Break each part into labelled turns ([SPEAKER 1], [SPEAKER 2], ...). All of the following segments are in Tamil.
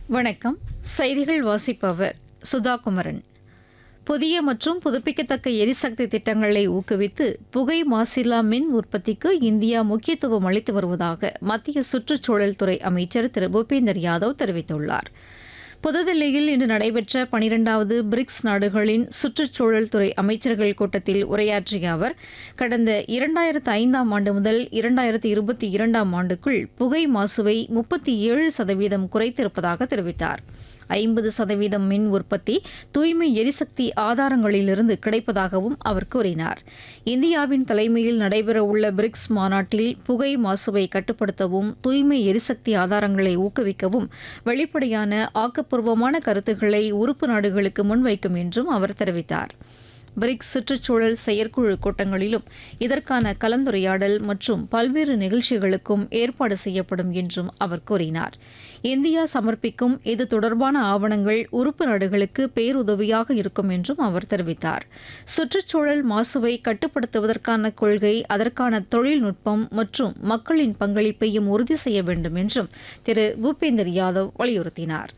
[SPEAKER 1] வணக்கம் செய்திகள் வாசிப்பவர் சுதா குமரன் புதிய மற்றும் புதுப்பிக்கத்தக்க எரிசக்தி திட்டங்களை ஊக்குவித்து புகை மாசில்லா மின் உற்பத்திக்கு இந்தியா முக்கியத்துவம் அளித்து வருவதாக மத்திய சுற்றுச்சூழல் துறை அமைச்சர் திரு பூபேந்தர் யாதவ் தெரிவித்துள்ளார் புதுதில்லியில் இன்று நடைபெற்ற பனிரெண்டாவது பிரிக்ஸ் நாடுகளின் சுற்றுச்சூழல் துறை அமைச்சர்கள் கூட்டத்தில் உரையாற்றிய அவர் கடந்த இரண்டாயிரத்து ஐந்தாம் ஆண்டு முதல் இரண்டாயிரத்து இருபத்தி இரண்டாம் ஆண்டுக்குள் புகை மாசுவை முப்பத்தி ஏழு சதவீதம் குறைத்திருப்பதாக தெரிவித்தார் ஐம்பது சதவீதம் மின் உற்பத்தி தூய்மை எரிசக்தி ஆதாரங்களிலிருந்து கிடைப்பதாகவும் அவர் கூறினார் இந்தியாவின் தலைமையில் நடைபெறவுள்ள பிரிக்ஸ் மாநாட்டில் புகை மாசுவை கட்டுப்படுத்தவும் தூய்மை எரிசக்தி ஆதாரங்களை ஊக்குவிக்கவும் வெளிப்படையான ஆக்கப்பூர்வமான கருத்துக்களை உறுப்பு நாடுகளுக்கு முன்வைக்கும் என்றும் அவர் தெரிவித்தார் பிரிக்ஸ் சுற்றுச்சூழல் செயற்குழு கூட்டங்களிலும் இதற்கான கலந்துரையாடல் மற்றும் பல்வேறு நிகழ்ச்சிகளுக்கும் ஏற்பாடு செய்யப்படும் என்றும் அவர் கூறினார் இந்தியா சமர்ப்பிக்கும் இது தொடர்பான ஆவணங்கள் உறுப்பு நாடுகளுக்கு பேருதவியாக இருக்கும் என்றும் அவர் தெரிவித்தார் சுற்றுச்சூழல் மாசுவை கட்டுப்படுத்துவதற்கான கொள்கை அதற்கான தொழில்நுட்பம் மற்றும் மக்களின் பங்களிப்பையும் உறுதி செய்ய வேண்டும் என்றும் திரு பூபேந்தர் யாதவ் வலியுறுத்தினார்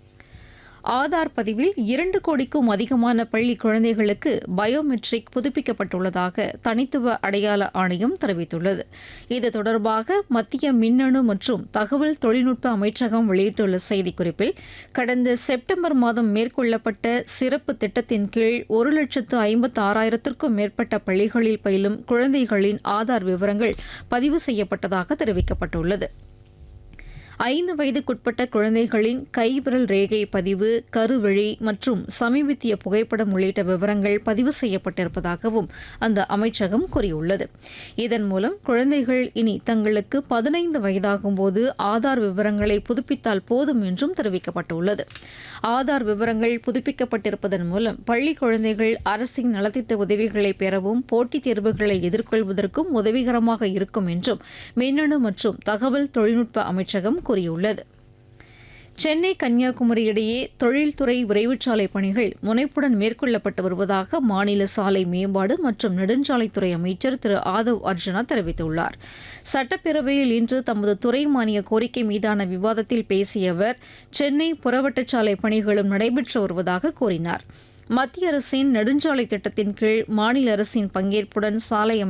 [SPEAKER 1] ஆதார் பதிவில் இரண்டு கோடிக்கும் அதிகமான பள்ளி குழந்தைகளுக்கு பயோமெட்ரிக் புதுப்பிக்கப்பட்டுள்ளதாக தனித்துவ அடையாள ஆணையம் தெரிவித்துள்ளது இது தொடர்பாக மத்திய மின்னணு மற்றும் தகவல் தொழில்நுட்ப அமைச்சகம் வெளியிட்டுள்ள செய்திக்குறிப்பில் கடந்த செப்டம்பர் மாதம் மேற்கொள்ளப்பட்ட சிறப்பு திட்டத்தின் கீழ் ஒரு லட்சத்து ஐம்பத்து ஆறாயிரத்திற்கும் மேற்பட்ட பள்ளிகளில் பயிலும் குழந்தைகளின் ஆதார் விவரங்கள் பதிவு செய்யப்பட்டதாக தெரிவிக்கப்பட்டுள்ளது ஐந்து வயதுக்குட்பட்ட குழந்தைகளின் கைவிரல் ரேகை பதிவு கருவழி மற்றும் சமீபத்திய புகைப்படம் உள்ளிட்ட விவரங்கள் பதிவு செய்யப்பட்டிருப்பதாகவும் அந்த அமைச்சகம் கூறியுள்ளது இதன் மூலம் குழந்தைகள் இனி தங்களுக்கு பதினைந்து வயதாகும்போது ஆதார் விவரங்களை புதுப்பித்தால் போதும் என்றும் தெரிவிக்கப்பட்டுள்ளது ஆதார் விவரங்கள் புதுப்பிக்கப்பட்டிருப்பதன் மூலம் பள்ளி குழந்தைகள் அரசின் நலத்திட்ட உதவிகளை பெறவும் போட்டித் தேர்வுகளை எதிர்கொள்வதற்கும் உதவிகரமாக இருக்கும் என்றும் மின்னணு மற்றும் தகவல் தொழில்நுட்ப அமைச்சகம் கூறியுள்ளது சென்னை கன்னியாகுமரி இடையே தொழில்துறை விரைவுச்சாலை பணிகள் முனைப்புடன் மேற்கொள்ளப்பட்டு வருவதாக மாநில சாலை மேம்பாடு மற்றும் நெடுஞ்சாலைத்துறை அமைச்சர் திரு ஆதவ் அர்ஜுனா தெரிவித்துள்ளார் சட்டப்பேரவையில் இன்று தமது துறை மானிய கோரிக்கை மீதான விவாதத்தில் பேசிய அவர் சென்னை புறவட்டச்சாலை பணிகளும் நடைபெற்று வருவதாக கூறினார் மத்திய அரசின் நெடுஞ்சாலை திட்டத்தின் கீழ் மாநில அரசின் பங்கேற்புடன் சாலை